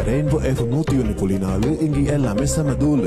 Rainbow F நூத்தி ஒன்னு புள்ளி நாலு இங்க எல்லாமே செம தூளு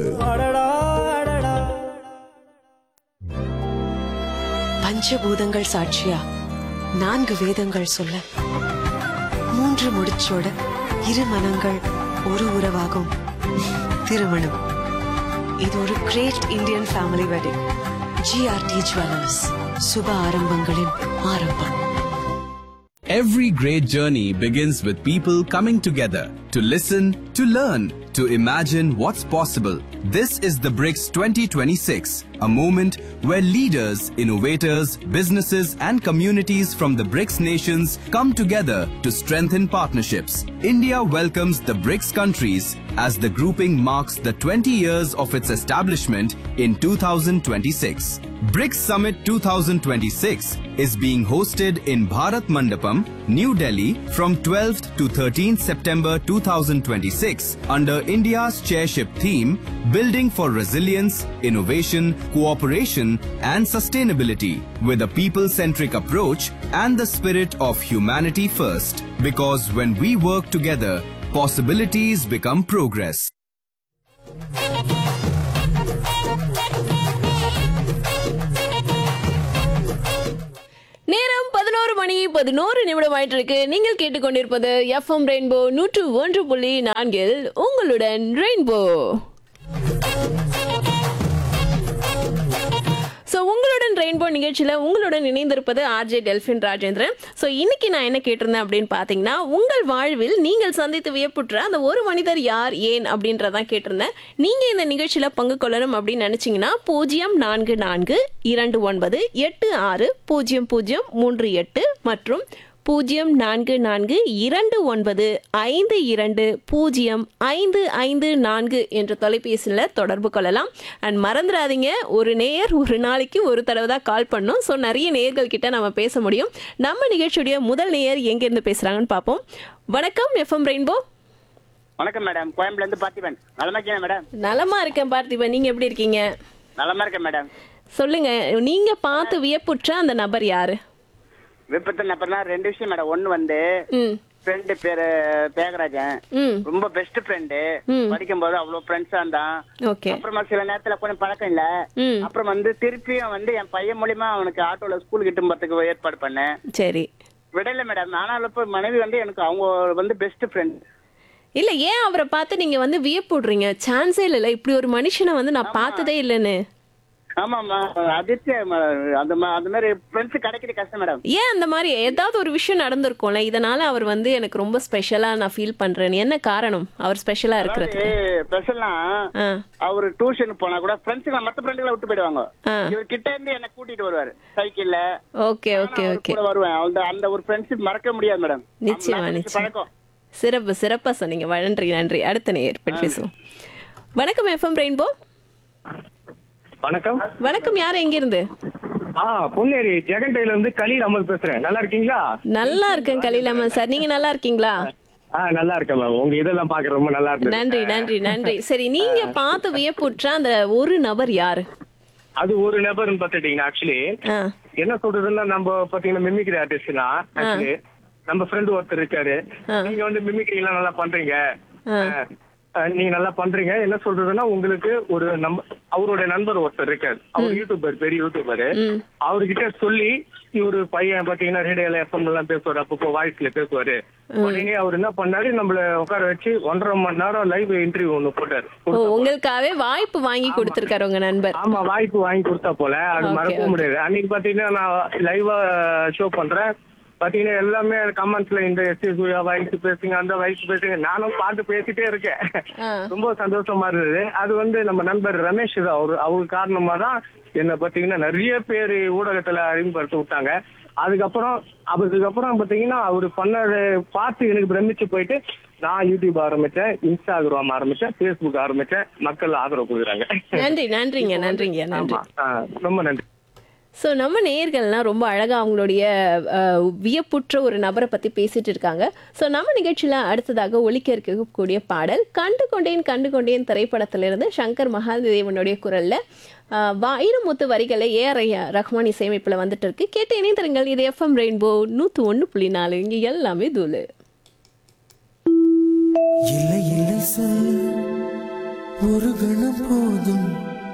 பஞ்சபூதங்கள் சாட்சியா நான்கு வேதங்கள் சொல்ல மூன்று முடிச்சோட இரு மனங்கள் ஒரு உறவாகும் திருமணம் இது ஒரு great Indian family wedding GRT jewellers சுப ஆரம்பங்களின் ஆரம்பம் Every great journey begins with people coming together to listen, to learn, to imagine what's possible. This is the BRICS 2026, a moment where leaders, innovators, businesses, and communities from the BRICS nations come together to strengthen partnerships. India welcomes the BRICS countries as the grouping marks the 20 years of its establishment in 2026. BRICS Summit 2026 is being hosted in Bharat Mandapam, New Delhi from 12th to 13th September 2026 under India's chairship theme Building for Resilience, Innovation, Cooperation and Sustainability with a people-centric approach and the spirit of humanity first. Because when we work together, possibilities become progress. நேரம் பதினோரு மணி பதினோரு நிமிடம் ஆயிட்டு இருக்கு நீங்கள் கேட்டுக்கொண்டிருப்பது FM rainbow நூற்று ஒன்று புள்ளி நான்கில் உங்களுடன் ரெயின்போ ஸோ உங்களுடன் ரெயின்போ நிகழ்ச்சியில் உங்களுடன் இணைந்திருப்பது ஆர்ஜே டெல்ஃபின் ராஜேந்திரன் ஸோ இன்னைக்கு நான் என்ன கேட்டிருந்தேன் அப்படின்னு பார்த்தீங்கன்னா உங்கள் வாழ்வில் நீங்கள் சந்தித்து வியப்புற்ற அந்த ஒரு மனிதர் யார் ஏன் அப்படின்றதான் கேட்டிருந்தேன் நீங்கள் இந்த நிகழ்ச்சியில் பங்கு கொள்ளணும் அப்படின்னு நினச்சிங்கன்னா பூஜ்ஜியம் நான்கு நான்கு இரண்டு ஒன்பது எட்டு ஆறு பூஜ்ஜியம் பூஜ்ஜியம் மூன்று எட்டு மற்றும் பூஜ்ஜியம் நான்கு நான்கு இரண்டு ஒன்பது ஐந்து இரண்டு பூஜ்ஜியம் ஐந்து ஐந்து நான்கு என்ற தொலைபேசியில் தொடர்பு கொள்ளலாம் அண்ட் மறந்துடாதீங்க ஒரு நேயர் ஒரு நாளைக்கு ஒரு தடவை தான் கால் பண்ணோம் ஸோ நிறைய நேயர்கள் கிட்ட நம்ம பேச முடியும் நம்ம நிகழ்ச்சியுடைய முதல் நேயர் எங்கேருந்து பேசுகிறாங்கன்னு பார்ப்போம் வணக்கம் எஃப்எம் ரெயின்போ வணக்கம் மேடம் கோயம்புல இருந்து பார்த்திபன் நலமா இருக்கீங்க மேடம் நலமா இருக்கேன் பார்த்திபன் நீங்க எப்படி இருக்கீங்க நலமா இருக்கேன் மேடம் சொல்லுங்க நீங்க பார்த்து வியப்புற்ற அந்த நபர் யாரு விபத்து அப்புறம் ரெண்டு விஷயம் மேடம் ஒண்ணு வந்து ம் ஃப்ரெண்டு பேரு தியாகராஜன் ம் ரொம்ப பெஸ்ட் ஃப்ரெண்டு ம். படிக்கும் போது அவ்வளவு ஃப்ரெண்ட்ஸா இருந்தான் ஓகே அப்புறமா சில நேரத்துல கொஞ்சம் பழக்கம் இல்ல ம் அப்புறம் வந்து திருப்பியும் வந்து என் பையன் மூலியமா அவனுக்கு ஆட்டோல ஸ்கூலுக்கு இட்டு போறதுக்கு ஏற்பாடு பண்ணேன் சரி விடல மேடம் ஆனாலும் இப்ப மனைவி வந்து எனக்கு அவங்க வந்து பெஸ்ட் ஃப்ரெண்ட் இல்ல ஏன் அவரை பார்த்து நீங்க வந்து வியப்புடுறீங்க சான்ஸே இல்ல இப்படி ஒரு மனுஷனை வந்து நான் பார்த்ததே இல்லைன்னு ஆமாமா அதிர்ச்சியா ம- அந்த மா- அந்த மாதிரி ஃப்ரெண்ட்ஸ் கிடைக்கிறது கஷ்டம் மேடம் ஏன் அந்த மாதிரி ஏதாவது ஒரு விஷயம் நடந்திருக்கும்ல இதனால அவர் வந்து எனக்கு ரொம்ப ஸ்பெஷலா நான் ஃபீல் பண்றேன் என்ன காரணம் அவர் ஸ்பெஷலா இருக்கிறதுக்கு ஸ்பெஷல்னா ஆ அவரு டியூஷன் போனா கூட ஃப்ரெண்ட்ஸுங்க மத்த ஃப்ரெண்டுகளை விட்டு போயிடுவாங்க ஆ. இவர் கிட்ட இருந்து என்ன கூட்டிட்டு வருவாரு சைக்கிள்ல ஓகே ஓகே நான் அவர் ஓகே கூட வருவேன் அந்த அந்த ஒரு ஃப்ரெண்ட்ஷிப் மறக்க முடியாது மேடம் நிச்சயமா அந்த நிச்சயம் பழக்கம் சிறப்பு சிறப்பா சொன்னீங்க நன்றி நன்றி அடுத்த நேயர் பற்றி பேசுவோம் வணக்கம் எஃப்எம் ரெயின்போ வணக்கம் வணக்கம் யார் எங்கிருந்து ஆ பொன்னேரி ஜெகண்டையில இருந்து கலீல் அமல் பேசுறேன் நல்லா இருக்கீங்களா நல்லா இருக்கேன் கலீல் அஹமத் சார் நீங்க நல்லா இருக்கீங்களா ஆ நல்லா இருக்கேன் மேம் உங்க இதெல்லாம் பாக்க ரொம்ப நல்லா இருந்தது நன்றி நன்றி நன்றி சரி நீங்க பார்த்து வியப்புற்ற அந்த ஒரு நபர் யாரு அது ஒரு நபர்னு பாத்துட்டீங்கன்னா ஆக்சுவலி ஆ என்ன சொல்றதுன்னா நம்ம பாத்தீங்கன்னா மிமிக்ரி ஆர்டிஸ்ட்னா ஆக்சுவலி நம்ம ஃப்ரெண்ட் ஒருத்தர் இருக்காரு ஆ. நீங்க வந்து மிமிக்ரி எல்லாம் நல்லா பண்றீங்க ஆ. ஆ, நீங்க நல்லா பண்றீங்க என்ன சொல்றதுன்னா உங்களுக்கு ஒரு நம்ம அவருடைய நண்பர் ஒருத்தர் இருக்காரு அவர் யூடியூபர் பெரிய யூடியூபர் ம் அவர்கிட்ட சொல்லி இவரு பையன் பாத்தீங்கன்னா ரேடியோல எஃப்எம் எல்லாம் பேசுவாரு அப்பப்போ வாய்ஸ்ல பேசுவாரு உடனே அவர் என்ன பண்ணாரு நம்மள உட்கார வச்சு ஒன்றரை மணி நேரம் லைவ் இன்டர்வியூ ஒண்ணு போட்டாரு ஓ உங்களுக்காகவே வாய்ப்பு வாங்கி கொடுத்திருக்காரு உங்க நண்பர் ஆமா வாய்ப்பு வாங்கி கொடுத்தா போல அது Okay, மறக்க okay. முடியாது அன்னைக்கு பாத்தீங்கன்னா நான் லைவா ஷோ பண்றேன் பாத்தீங்கன்னா எல்லாமே கமெண்ட்ஸ்ல இந்த எஸ்டி சூயா வயசு பேசுங்க அந்த வயசு பேசுங்க நானும் பாட்டு பேசிட்டே இருக்கேன் ஆ. ரொம்ப சந்தோஷமா இருந்தது அது வந்து நம்ம நண்பர் ரமேஷ் தான் அவரு அவர் காரணமா தான் என்ன பாத்தீங்கன்னா நிறைய பேர் ஊடகத்துல அறிமுகப்படுத்தி விட்டாங்க அதுக்கப்புறம் அதுக்கப்புறம் பாத்தீங்கன்னா அவரு பண்ணதை பார்த்து எனக்கு பிரமிச்சு போயிட்டு நான் யூடியூப் ஆரம்பிச்சேன் இன்ஸ்டாகிராம் ஆரம்பிச்சேன் ஃபேஸ்புக் ஆரம்பிச்சேன் மக்கள் ஆதரவு கொடுக்குறாங்க நன்றி நன்றிங்க நன்றிங்க நன்றி ஆமா ஆ, ரொம்ப நன்றி ஸோ நம்ம நேயர்கள்லாம் ரொம்ப அழகாக அவங்களுடைய அஹ், வியப்புற்ற ஒரு நபரை பற்றி பேசிட்டு இருக்காங்க ஸோ நம்ம நிகழ்ச்சியில் அடுத்ததாக ஒலிக்க இருக்கக்கூடிய பாடல் கண்டு கொண்டேன் கண்டு கொண்டேன் திரைப்படத்திலிருந்து சங்கர் மகாதேவனுடைய குரலில் வைரமுத்து வரிகளை ஏஆர் ரஹ்மான் இசையமைப்பில் வந்துட்டு இருக்கு கேட்டு இணைந்திருங்கள் இது எஃப்எம் ரெயின்போ நூற்று ஒன்று புள்ளி நாலு இங்கே எல்லாமே தூளு இல்லை இல்லை சொல் ஒரு கணம் போதும்